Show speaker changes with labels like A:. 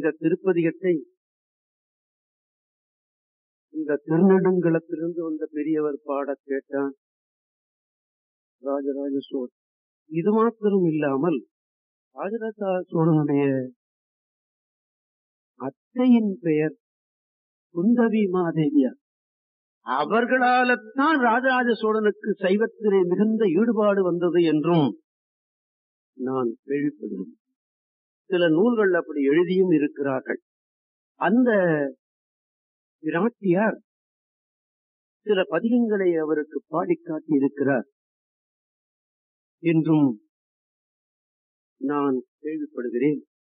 A: இந்த திருப்பதிகத்தை இந்த திருநெடுங்களத்திலிருந்து வந்த பெரியவர் பாடக் கேட்டான் ராஜராஜ சோழன் இது மாத்திரம் இல்லாமல் ராஜராஜ சோழனுடைய அத்தையின் பெயர் குந்தவி மாதேவியார் அவர்களால்தான் ராஜராஜ சோழனுக்கு சைவத்திலே மிகுந்த ஈடுபாடு வந்தது என்றும் நான் கேள்விப்படுகிறேன் சில நூல்கள் அப்படி எழுதியும் இருக்கிறார்கள் அந்த பிராட்டியார் சில பதிகங்களை அவருக்கு பாடி காட்டியிருக்கிறார் என்றும் நான் கேள்விப்படுகிறேன்